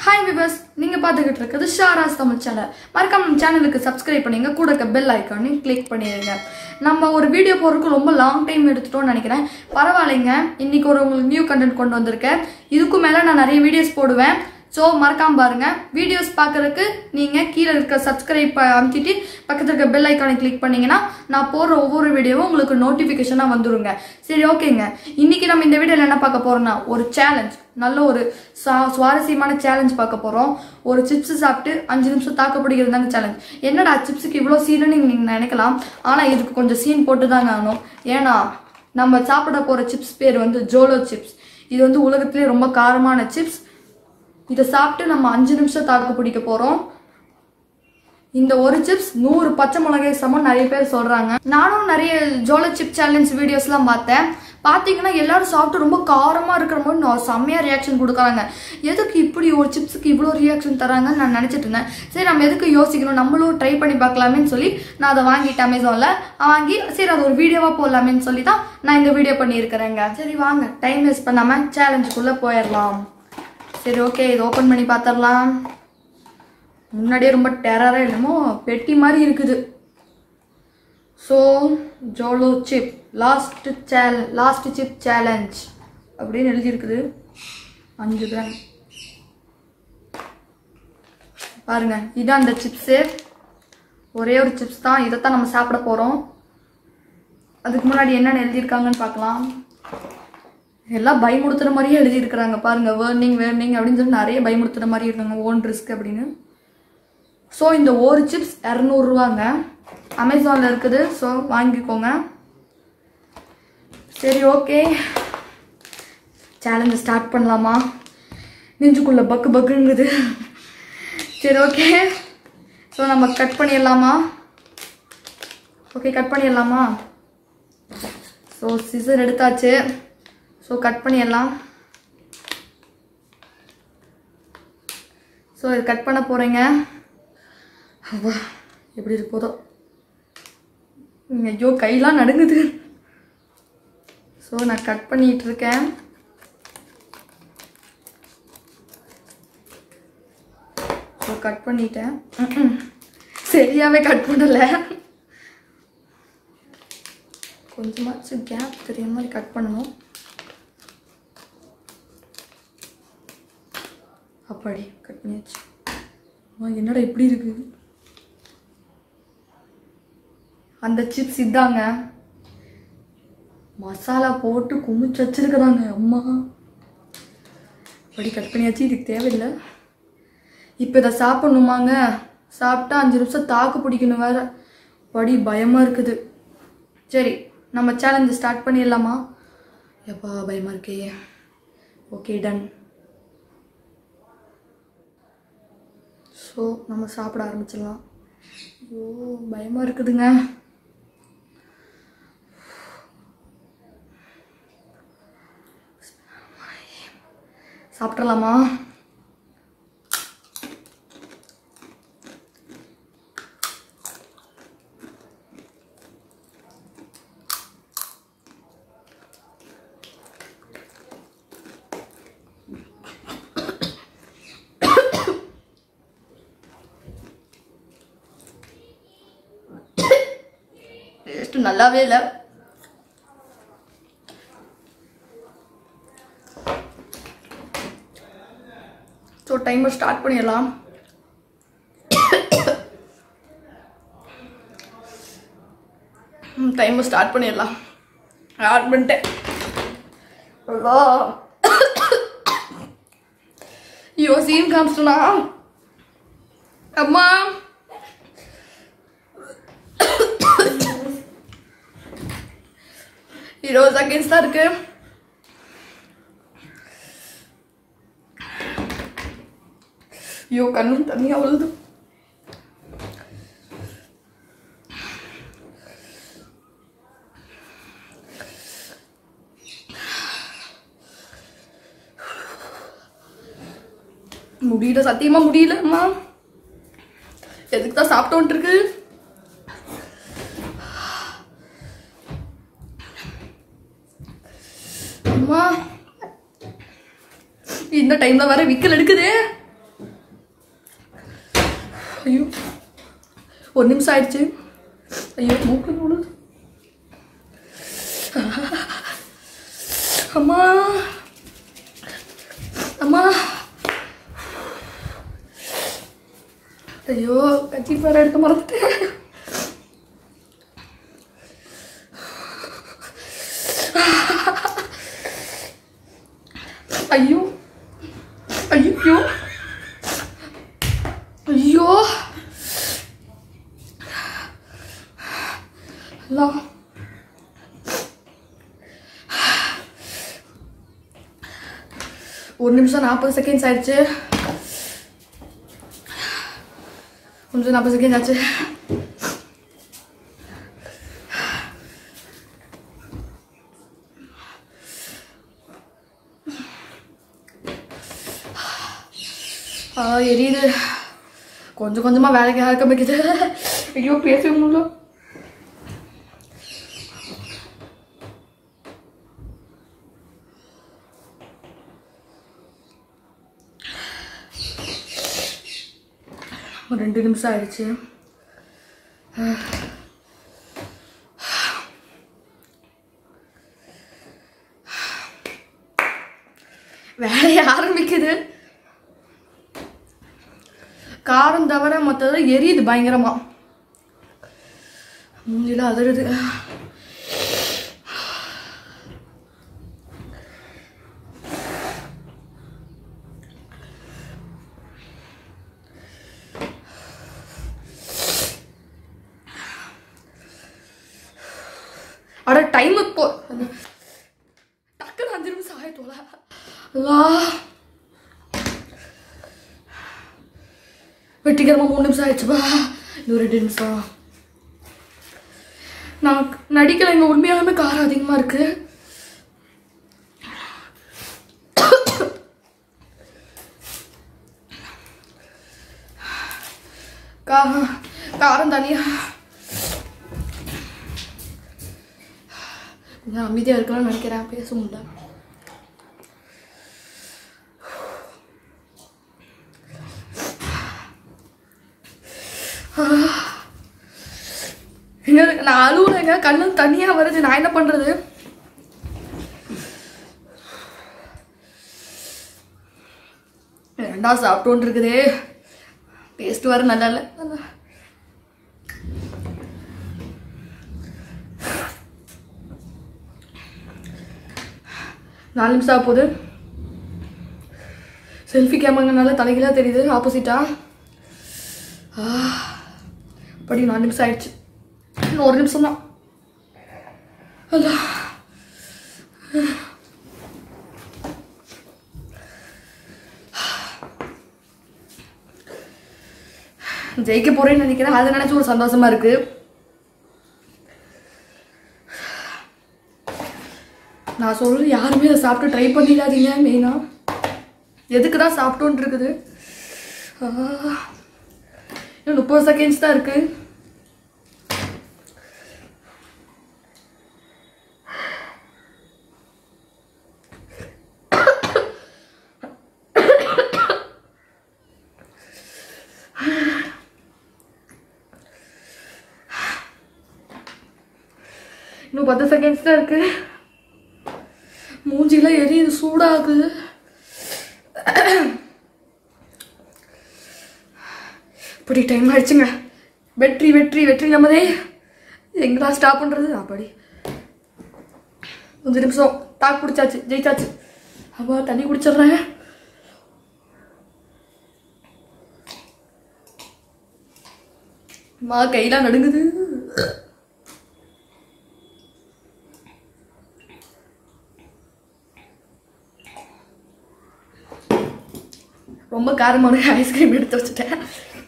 Hi viewers நீங்கள் பார்த்துக்கிட்டு இருக்கிறது ஷாராஸ் தமிழ் சேனல் மறக்காம நம்ம சேனலுக்கு சப்ஸ்கிரைப் பண்ணிங்க கூட இருக்க பெல் ஐக்கானையும் கிளிக் பண்ணிடுங்க நம்ம ஒரு வீடியோ போடுறதுக்கு ரொம்ப லாங் டைம் எடுத்துட்டோம்னு நினைக்கிறேன் பரவாயில்லைங்க இன்னைக்கு ஒரு உங்களுக்கு நியூ கண்டென்ட் கொண்டு வந்திருக்கேன் இதுக்கும் மேலே நான் நிறைய வீடியோஸ் போடுவேன் ஸோ மறக்காம பாருங்க வீடியோஸ் பார்க்கறதுக்கு நீங்கள் கீழே இருக்க சப்ஸ்கிரைப் அமுத்திட்டு பக்கத்தில் இருக்க பெல் ஐக்கானை கிளிக் பண்ணீங்கன்னா நான் போடுற ஒவ்வொரு வீடியோவும் உங்களுக்கு நோட்டிஃபிகேஷனாக வந்துருங்க சரி ஓகேங்க இன்னைக்கு நம்ம இந்த வீடியோவில் என்ன பார்க்க போறோம்னா ஒரு சேலஞ்ச் நல்ல ஒரு சா- சுவாரஸ்யமான சேலஞ்ச் பார்க்க போகிறோம் ஒரு சிப்ஸ் சாப்பிட்டு அஞ்சு நிமிஷம் தாக்கு பிடிக்கிறது தாங்க சேலஞ்ச் என்னடா சிப்ஸுக்கு இவ்வளோ சீனுன்னு நீங்கள் நினைக்கலாம் ஆனால் இதுக்கு கொஞ்சம் சீன் போட்டு தாங்க ஆகணும் ஏன்னா நம்ம சாப்பிட போகிற சிப்ஸ் பேர் வந்து ஜோலோ சிப்ஸ் இது வந்து உலகத்திலே ரொம்ப காரமான சிப்ஸ் இதை சாப்பிட்டு நம்ம அஞ்சு நிமிஷம் தாக்கு பிடிக்க போகிறோம் இந்த ஒரு சிப்ஸ் நூறு பச்சை மிளகாய் சமம் நிறைய பேர் சொல்கிறாங்க நானும் நிறைய ஜோலோ சிப் சேலஞ்ச் வீடியோஸ்லாம் பார்த்தேன் பார்த்தீங்கன்னா எல்லாரும் சாப்பிட்டு ரொம்ப காரமாக இருக்கிற மாதிரி நான் செம்மையாக ரியாக்ஷன் கொடுக்குறாங்க எதுக்கு இப்படி ஒரு சிப்ஸுக்கு இவ்வளோ ரியாக்ஷன் தராங்கன்னு நான் நினச்சிட்டு இருந்தேன் சரி நம்ம எதுக்கு யோசிக்கணும் நம்மளும் ட்ரை பண்ணி பார்க்கலாமேன்னு சொல்லி நான் அதை வாங்கிட்டேன் அமேசானில் வாங்கி சரி அது ஒரு வீடியோவாக போடலாமேன்னு சொல்லி தான் நான் இந்த வீடியோ பண்ணியிருக்கிறேங்க சரி வாங்க டைம் வேஸ்ட் பண்ணாமல் சேலஞ்சுக்குள்ளே போயிடலாம் சரி ஓகே இது ஓப்பன் பண்ணி பார்த்துடலாம் முன்னாடியே ரொம்ப டெரராக என்னமோ பெட்டி மாதிரி இருக்குது so Jolo chip last sale last chip challenge அப்படின்னு எழுதியிருக்குது அஞ்சு கிராம் பாருங்க இதான் அந்த சிப்ஸு ஒரே ஒரு சிப்ஸ் தான் இதைத்தான் நம்ம சாப்பிட போகிறோம் அதுக்கு முன்னாடி என்னென்ன எழுதியிருக்காங்கன்னு பார்க்கலாம் எல்லாம் பயமுடுத்துற மாதிரியே எழுதியிருக்கிறாங்க பாருங்க வேர்னிங் வேர்னிங் அப்படின்னு சொல்லி நிறைய பயமுடுத்துற மாதிரி இருக்காங்க ஓன் ரிஸ்க் அப்படின்னு ஸோ இந்த ஒரு சிப்ஸ் இரநூறுவாங்க அமேசானில் இருக்குது ஸோ வாங்கிக்கோங்க சரி ஓகே சேலஞ்சை ஸ்டார்ட் பண்ணலாமா நெஞ்சுக்குள்ளே பக்கு பக்குங்குது சரி ஓகே ஸோ நம்ம கட் பண்ணிடலாமா ஓகே கட் பண்ணிடலாமா ஸோ சிசர் எடுத்தாச்சு ஸோ கட் பண்ணிடலாம் ஸோ இது கட் பண்ண போகிறேங்க அப்பா எப்படி இருக்கு போதோ ஐயோ கையெல்லாம் நடுங்குது ஸோ நான் கட் பண்ணிட்டு இருக்கேன் ஸோ கட் பண்ணிட்டேன் ம்ம். சரியாவே கட் பண்ணல கொஞ்சமாச்சும் கேப் தெரியாத மாதிரி கட் பண்ணணும் அப்பாடி கட் பண்ணியாச்சு அம்மா, என்னடா இப்படி இருக்கு அந்த சிப்ஸ் இதாங்க மசாலா போட்டு குமிச்சு வச்சிருக்கிறாங்க அம்மா அப்படி கட் பண்ணியாச்சு இதுக்கு தேவையில்லை இப்போ இதை சாப்பிட்ணுமாங்க சாப்பிட்டா அஞ்சு நிமிஷம் தாக்கு பிடிக்கணும் வேற படி பயமாக இருக்குது சரி நம்ம சேலஞ்சு ஸ்டார்ட் பண்ணிடலாமா எப்பா பயமாக இருக்கே ஓகே டன் ஸோ நம்ம சாப்பிட ஆரம்பிச்சிடலாம் ஐயோ பயமாக இருக்குதுங்க சாப்பிட்றலாமா டேஸ்ட் நல்லாவே இல்லை ஸோ டைமர் ஸ்டார்ட் பண்ணிடலாம் டைமர் ஸ்டார்ட் பண்ணிடலாம் ஸ்டார்ட் பண்ணிட்டேன் ஐயோ. ஐயோ சீன் காமிச்சிட்டனா அம்மா இருபது செகண்ட்ஸ் தான் இருக்கு ஐயோ கண்ணும் தண்ணியா விழுது முடியல சத்தியமா முடியல அம்மா எதுக்கு தான் சாப்பிட்டோன்ட்டு இருக்கு அம்மா இந்த டைம்ல வர விக்கல் எடுக்குது ஐயோ ஒரு நிமிஷம் ஆயிடுச்சு ஐயோ மூக்கு நூலு அம்மா அம்மா ஐயோ கட்சி பேர எடுக்க மறந்துட்டேன் ஐயோ ஐயோ ஐயோ அல்லா ஒரு நிமிஷம் நாற்பது செகண்ட்ஸ் ஆயிடுச்சு ஒரு நிமிஷம் நாற்பது செகண்ட் ஆச்சு ஆ எரியுது கொஞ்சம் கொஞ்சமாக வேலைக்கு ஆரம்பிக்குது ஐயோ பேசவே முடியல ஒரு ரெண்டு நிமிஷம் ஆயிடுச்சு வேலையை ஆரம்பிக்குது காரம் தவிர மற்றது எரியுது பயங்கரமா மூஞ்சில அதருது அட டைம் இப்போ டக்குன்னு அஞ்சு நிமிஷம் ஆயிட்டோல அல்லா வெற்றிகரமாக மூணு நிமிஷம் ஆயிடுச்சுப்பா இன்னும் ரெண்டு நிமிஷம் நான் நடிக்கல இங்கே உண்மையாலுமே காரம் அதிகமாக இருக்கு கா காரம் தனியா கொஞ்சம் அமைதியாக இருக்கலாம்னு நினைக்கிறேன் பேச முடியல எங்க நான் அழுவுறேங்க கண்ணு தனியா வருது நான் என்ன பண்றது ரெண்டாவது சாப்பிட்டோன்னு இருக்குதே டேஸ்ட் வர நல்லா இல்லை நல்லா நாலு நிமிஷம் ஆக போகுது செல்ஃபி கேமராங்கனால தலைகீழாக தெரியுது ஆப்போசிட்டா அப்படி நாலு நிமிஷம் ஆயிடுச்சு இன்னும் ஒரு நிமிஷம் தான் அதான் ஜெயிக்க போறேன்னு நினைக்கிறேன் அதை நினைச்சு ஒரு சந்தோஷமா இருக்கு நான் சொல்றது யாருமே அதை சாப்பிட்டு ட்ரை பண்ணிடாதீங்க மெயினா எதுக்கு தான் சாப்பிட்டோன்னு இருக்குது ஆ, இன்னும் முப்பது செகண்ட்ஸ் தான் இருக்கு இன்னும் பத்து செகண்ட்ஸ் தான் இருக்கு மூஞ்சிலாம் எரியுது சூடாகுது இப்படி டைம் ஆயிடுச்சுங்க வெற்றி வெற்றி வெற்றி நம்மதே எங்கடா ஸ்டாப் பண்றது அப்படி கொஞ்சம் நிமிஷம் தாக்கு பிடிச்சாச்சு ஜெயிச்சாச்சு அப்பா தண்ணி குடிச்சிடுறேன் அம்மா கையெல்லாம் நடுங்குது ரொம்ப காரமான ஐஸ்கிரீம் எடுத்து வச்சுட்டேன்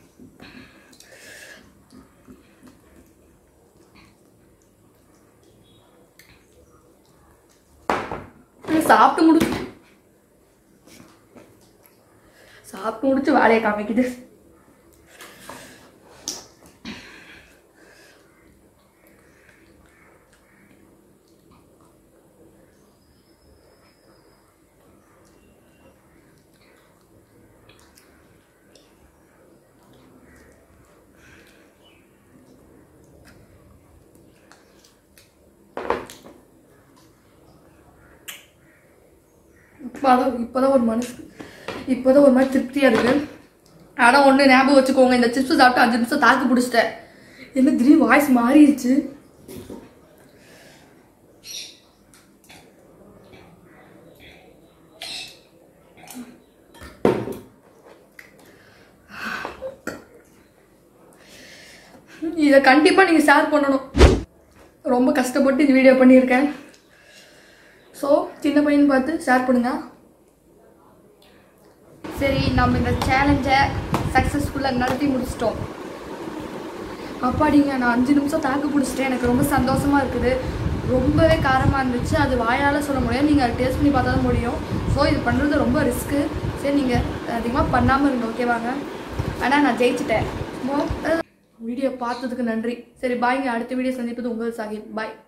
சாப்பிட்டு முடிச்சு சாப்பிட்டு முடிச்சு வேலையை காமிக்குது அதான் இப்போதான் ஒரு மனசு இப்போதான் ஒரு மாதிரி திருப்தியாக இருக்கு ஆனால் ஒன்று ஞாபகம் வச்சுக்கோங்க இந்த சிப்ஸ் சாப்பிட்டு அஞ்சு நிமிஷம் தாக்கு பிடிச்சிட்டேன் என்ன திடீர்னு வாய்ஸ் மாறிடுச்சு இதை கண்டிப்பாக நீங்கள் ஷேர் பண்ணணும் ரொம்ப கஷ்டப்பட்டு இந்த வீடியோ பண்ணியிருக்கேன் ஸோ சின்ன பையன் பார்த்து ஷேர் பண்ணுங்க சரி நம்ம இந்த சேலஞ்சை சக்ஸஸ்ஃபுல்லாக நடத்தி முடிச்சிட்டோம் அப்பாடிங்க நான் அஞ்சு நிமிஷம் தாக்கு பிடிச்சிட்டேன் எனக்கு ரொம்ப சந்தோஷமாக இருக்குது ரொம்பவே காரமாக இருந்துச்சு அது வாயால் சொல்ல முடியாது நீங்கள் அதை டேஸ்ட் பண்ணி பார்த்தா தான் முடியும் ஸோ இது பண்ணுறது ரொம்ப ரிஸ்க்கு சரி நீங்கள் அதிகமாக பண்ணாமல் இருங்க ஓகேவாங்க ஆனால் நான் ஜெயிச்சிட்டேன் வீடியோ பார்த்ததுக்கு நன்றி சரி பாய்ங்க அடுத்த வீடியோ சந்திப்பது உங்கள் சாஹிப் பாய்